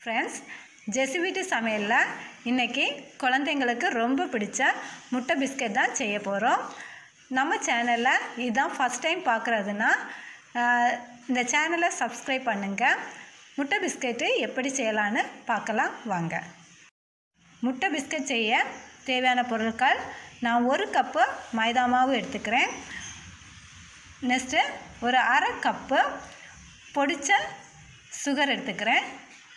friends ஜெசி வீட்டு சமையலில் இன்றைக்கி குழந்தைங்களுக்கு ரொம்ப பிடிச்ச முட்டை பிஸ்கட் தான் செய்ய போகிறோம் நம்ம சேனலில் இதுதான் ஃபஸ்ட் டைம் பார்க்குறதுனா இந்த சேனலை சப்ஸ்கிரைப் பண்ணுங்கள் முட்டை பிஸ்கெட்டு எப்படி செய்யலான்னு பார்க்கலாம் வாங்க முட்டை பிஸ்கட் செய்ய தேவையான பொருட்கள் நான் ஒரு கப்பு மைதா மாவு எடுத்துக்கிறேன் நெக்ஸ்ட்டு ஒரு அரை கப்பு பொடிச்ச சுகர் எடுத்துக்கிறேன்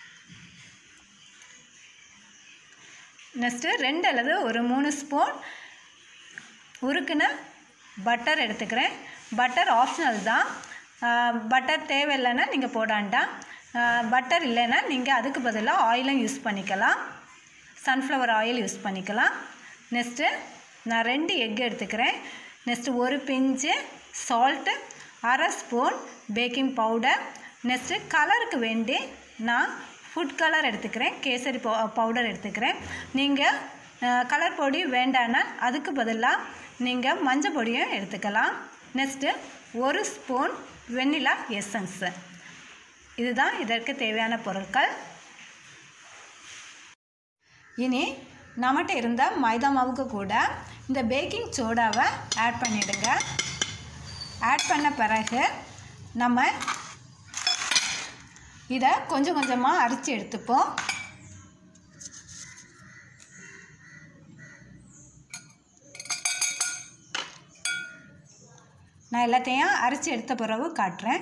நெக்ஸ்ட்டு ரெண்டு அல்லது ஒரு மூணு ஸ்பூன் உருக்குன பட்டர் எடுத்துக்கிறேன் பட்டர் ஆப்ஷனல் தான் பட்டர் தேவையில்லைன்னா நீங்கள் போடாண்டாம் பட்டர் இல்லைன்னா நீங்கள் அதுக்கு பதிலாக ஆயிலும் யூஸ் பண்ணிக்கலாம் சன்ஃப்ளவர் ஆயில் யூஸ் பண்ணிக்கலாம் நெக்ஸ்ட்டு நான் ரெண்டு எக் எடுத்துக்கிறேன் நெக்ஸ்ட்டு ஒரு பிஞ்சு சால்ட்டு அரை ஸ்பூன் பேக்கிங் பவுடர் நெக்ஸ்ட்டு கலருக்கு வேண்டி நான் ஃபுட் கலர் எடுத்துக்கிறேன் கேசரி பவு பவுடர் எடுத்துக்கிறேன் நீங்கள் கலர் பொடி வேண்டான்னா அதுக்கு பதிலாக நீங்கள் மஞ்சள் பொடியும் எடுத்துக்கலாம் நெக்ஸ்ட்டு ஒரு ஸ்பூன் வெண்ணிலா எசன்ஸு இதுதான் இதற்கு தேவையான பொருட்கள் இனி நம்மகிட்ட இருந்த மைதா மாவுக்கு கூட இந்த பேக்கிங் சோடாவை ஆட் பண்ணிவிடுங்க ஆட் பண்ண பிறகு நம்ம இதை கொஞ்சம் கொஞ்சமாக அரிச்சு எடுத்துப்போம் நான் எல்லாத்தையும் அரைச்சி எடுத்த பிறகு காட்டுறேன்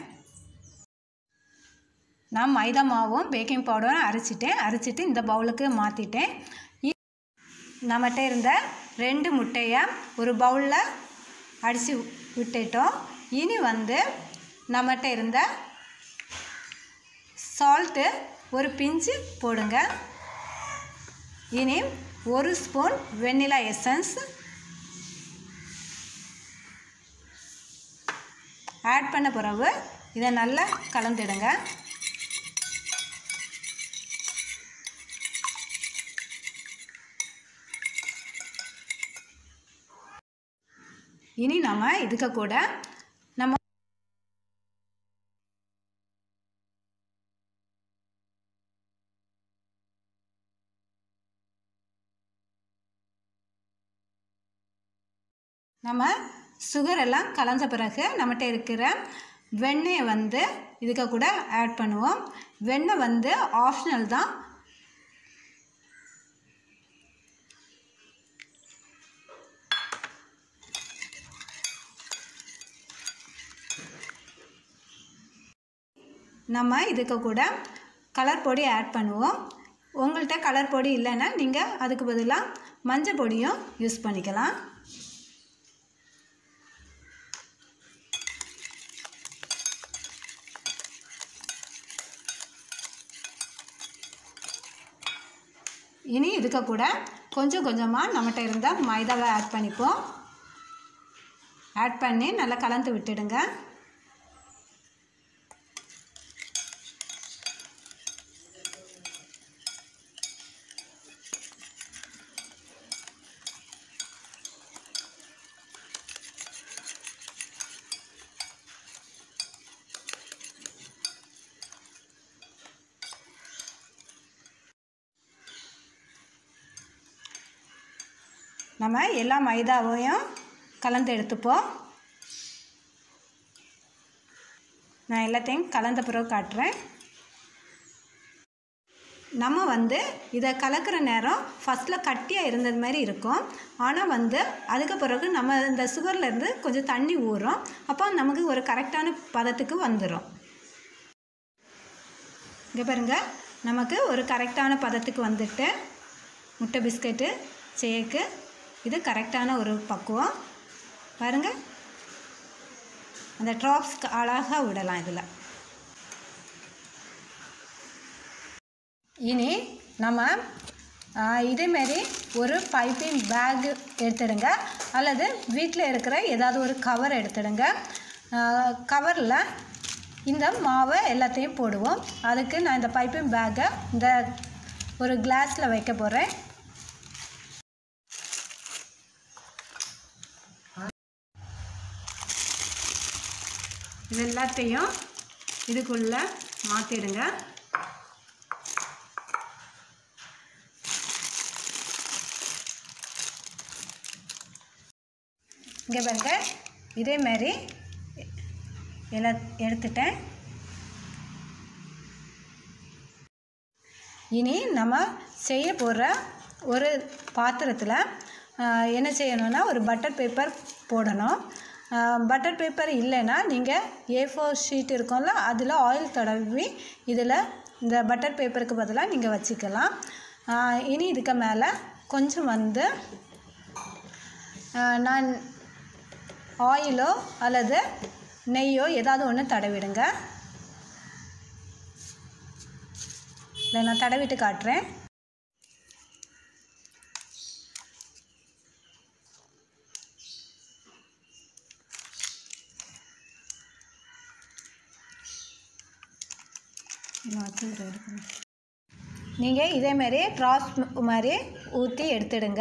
நான் மைதா மாவும் பேக்கிங் பவுடரும் அரைச்சிட்டேன் அரைச்சிட்டு இந்த பவுலுக்கு மாற்றிட்டேன் நம்மகிட்ட இருந்த ரெண்டு முட்டையை ஒரு பவுலில் அடித்து விட்டுட்டோம் இனி வந்து நம்மகிட்ட இருந்த சால்ட்டு ஒரு பிஞ்சு போடுங்க இனி ஒரு ஸ்பூன் வெண்ணிலா எசன்ஸ் ஆட் பண்ண பிறகு இதை நல்லா கலந்துடுங்க இனி நம்ம இதுக்கு கூட நம்ம நம்ம சுகர் எல்லாம் கலந்த பிறகு நம்மகிட்ட இருக்கிற வெண்ணெயை வந்து இதுக்கு கூட ஆட் பண்ணுவோம் வெண்ணெய் வந்து ஆப்ஷனல் தான் நம்ம இதுக்கு கூட கலர் பொடி ஆட் பண்ணுவோம் உங்கள்கிட்ட கலர் பொடி இல்லைன்னா நீங்கள் அதுக்கு பதிலாக மஞ்சள் பொடியும் யூஸ் பண்ணிக்கலாம் இனி இதுக்கு கூட கொஞ்சம் கொஞ்சமாக நம்மகிட்ட இருந்த மைதாவை ஆட் பண்ணிப்போம் ஆட் பண்ணி நல்லா கலந்து விட்டுடுங்க நம்ம எல்லா மைதாவையும் கலந்து எடுத்துப்போம் நான் எல்லாத்தையும் கலந்த பிறகு காட்டுறேன் நம்ம வந்து இதை கலக்கிற நேரம் ஃபஸ்ட்டில் கட்டியாக இருந்தது மாதிரி இருக்கும் ஆனால் வந்து அதுக்கு பிறகு நம்ம இந்த சுகர்லேருந்து கொஞ்சம் தண்ணி ஊறும் அப்போ நமக்கு ஒரு கரெக்டான பதத்துக்கு வந்துடும் இங்கே பாருங்கள் நமக்கு ஒரு கரெக்டான பதத்துக்கு வந்துட்டு முட்டை பிஸ்கட்டு செய்யக்கு இது கரெக்டான ஒரு பக்குவம் பாருங்கள் அந்த ட்ராப்ஸ் அழகாக விடலாம் இதில் இனி நம்ம இதேமாரி ஒரு பைப்பிங் பேக் எடுத்துடுங்க அல்லது வீட்டில் இருக்கிற ஏதாவது ஒரு கவர் எடுத்துடுங்க கவரில் இந்த மாவை எல்லாத்தையும் போடுவோம் அதுக்கு நான் இந்த பைப்பிங் பேக்கை இந்த ஒரு கிளாஸில் வைக்க போகிறேன் இது எல்லாத்தையும் இதுக்குள்ளே மாற்றிடுங்க இங்கே பாருங்க இதே மாதிரி எல்லாம் எடுத்துட்டேன் இனி நம்ம செய்ய போகிற ஒரு பாத்திரத்தில் ஆஹ், என்ன செய்யணும்னா ஒரு பட்டர் பேப்பர் போடணும் பட்டர் பேப்பர் இல்லைன்னா நீங்கள் ஏ ஃபோர் ஷீட் இருக்கும்ல அதில் ஆயில் தடவி இதில் இந்த பட்டர் பேப்பருக்கு பதிலாக நீங்கள் வச்சுக்கலாம் ஆஹ், இனி இதுக்கு மேலே கொஞ்சம் வந்து ஆஹ், நான் ஆயிலோ அல்லது நெய்யோ ஏதாவது ஒன்று தடவிடுங்க இல்லை நான் தடவிட்டு காட்டுறேன் நீங்கள் இதேமாரி க்ராஸ் மாதிரி ஊற்றி எடுத்துடுங்க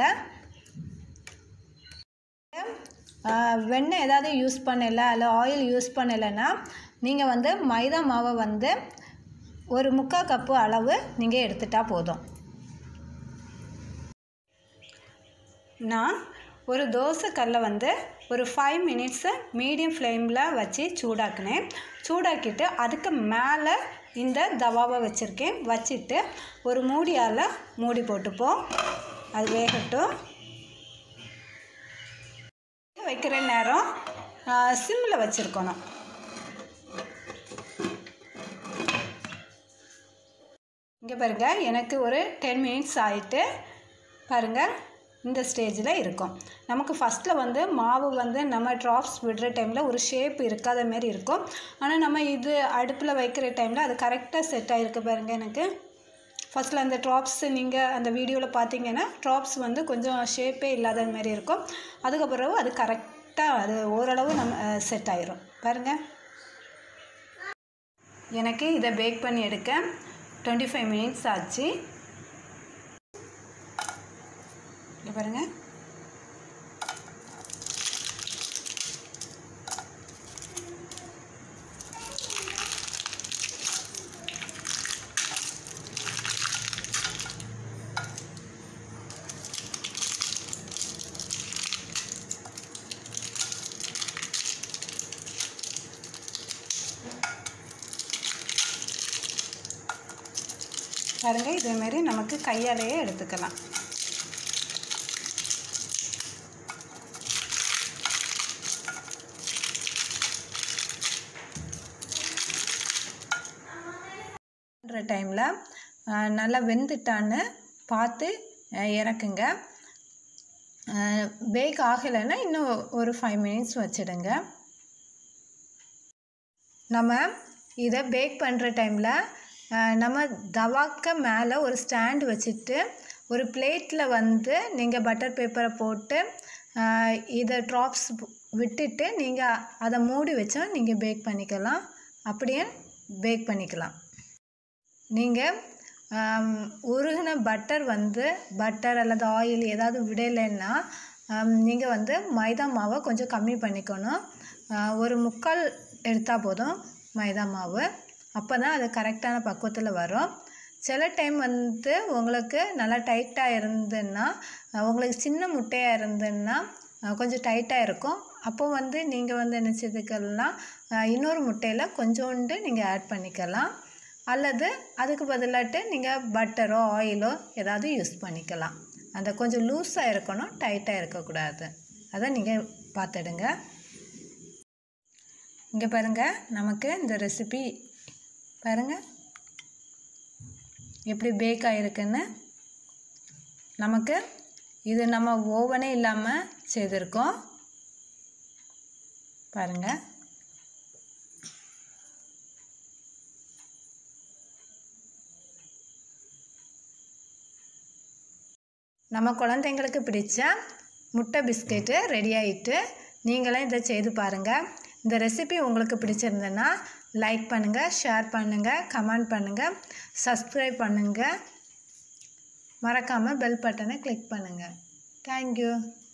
ஆஹ் வெண்ணெய் ஏதாவது யூஸ் பண்ணலை இல்லை ஆயில் யூஸ் பண்ணலைன்னா நீங்கள் வந்து மைதா மாவை வந்து ஒரு முக்கால் கப்பு அளவு நீங்கள் எடுத்துட்டா போதும் நான் ஒரு தோசை கல்லை வந்து ஒரு ஃபைவ் மினிட்ஸு மீடியம் ஃப்ளேமில் வச்சு சூடாக்கினேன் சூடாக்கிட்டு அதுக்கு மேலே இந்த தவாவை வச்சுருக்கேன் வச்சுட்டு ஒரு மூடியால் மூடி போட்டுப்போம் அது வேகட்டும் வைக்கிற நேரம் சிம்மில் வச்சுருக்கணும் இங்கே பாருங்க எனக்கு ஒரு டென் மினிட்ஸ் ஆகிட்டு பாருங்கள் இந்த ஸ்டேஜில் இருக்கும் நமக்கு ஃபஸ்ட்டில் வந்து மாவு வந்து நம்ம ட்ராப்ஸ் விடுற டைமில் ஒரு ஷேப் இருக்காத மாரி இருக்கும் ஆனால் நம்ம இது அடுப்பில் வைக்கிற டைமில் அது கரெக்டாக செட் ஆகிருக்கு பாருங்கள் எனக்கு ஃபஸ்ட்டில் அந்த ட்ராப்ஸ் நீங்கள் அந்த வீடியோவில் பார்த்தீங்கன்னா ட்ராப்ஸ் வந்து கொஞ்சம் ஷேப்பே இல்லாத மாதிரி இருக்கும் அதுக்கப்புறம் அது கரெக்டாக அது ஓரளவு நம்ம செட் ஆயிரும் பாருங்கள் எனக்கு இதை பேக் பண்ணி எடுக்க டுவெண்ட்டி ஃபைவ் மினிட்ஸ் ஆச்சு இங்கே பாருங்கள் பாருங்கள் இதேமாரி நமக்கு கையாலேயே எடுத்துக்கலாம் பண்ணுற டைமில் நல்லா வெந்துட்டான்னு பார்த்து அஹ், இறக்குங்க பேக் ஆகலைன்னா இன்னும் ஒரு ஃபைவ் மினிட்ஸ் வச்சிடுங்க நம்ம இதை பேக் பண்ணுற டைமில் நம்ம தவாக்க மேலே ஒரு ஸ்டாண்ட் வச்சுட்டு ஒரு பிளேட்டில் வந்து நீங்கள் பட்டர் பேப்பரை போட்டு அஹ், இதை ட்ராப்ஸ் விட்டுட்டு நீங்கள் அதை மூடி வச்சும் நீங்கள் பேக் பண்ணிக்கலாம் அப்படியே பேக் பண்ணிக்கலாம் நீங்கள் உருகின பட்டர் வந்து பட்டர் அல்லது ஆயில் ஏதாவது விடலைன்னா நீங்கள் வந்து மைதா மாவை கொஞ்சம் கம்மி பண்ணிக்கணும் ஆஹ் ஒரு முக்கால் எடுத்தால் போதும் மைதா மாவு அப்போ தான் அது கரெக்டான பக்குவத்தில் வரும் சில டைம் வந்து உங்களுக்கு நல்லா டைட்டாக இருந்துன்னா ஆஹ் உங்களுக்கு சின்ன முட்டையாக இருந்துன்னா ஆஹ் கொஞ்சம் டைட்டாக இருக்கும் அப்போ வந்து நீங்கள் வந்து என்ன செய்துக்கலாம் ஆஹ் இன்னொரு முட்டையில் கொஞ்சோண்டு நீங்கள் ஆட் பண்ணிக்கலாம் அல்லது அதுக்கு பதிலாட்டு நீங்கள் பட்டரோ ஆயிலோ ஏதாவது யூஸ் பண்ணிக்கலாம் அந்த கொஞ்சம் லூஸாக இருக்கணும் டைட்டாக இருக்கக்கூடாது அதை நீங்கள் பார்த்துடுங்க இங்கே பாருங்கள் நமக்கு இந்த ரெசிபி பாருங்கள் எப்படி பேக் ஆகிருக்குன்னு நமக்கு இது நம்ம ஓவனே இல்லாமல் செய்திருக்கோம் பாருங்கள் நம்ம குழந்தைங்களுக்கு பிடிச்ச முட்டை பிஸ்கெட்டு ரெடி ஆகிட்டு நீங்களும் இதை செய்து பாருங்கள் இந்த ரெசிபி உங்களுக்கு பிடிச்சிருந்ததுன்னா லைக் பண்ணுங்கள் ஷேர் பண்ணுங்கள் கமெண்ட் பண்ணுங்கள் சப்ஸ்கிரைப் பண்ணுங்கள் மறக்காமல் பெல் பட்டனை கிளிக் பண்ணுங்கள் தேங்க்யூ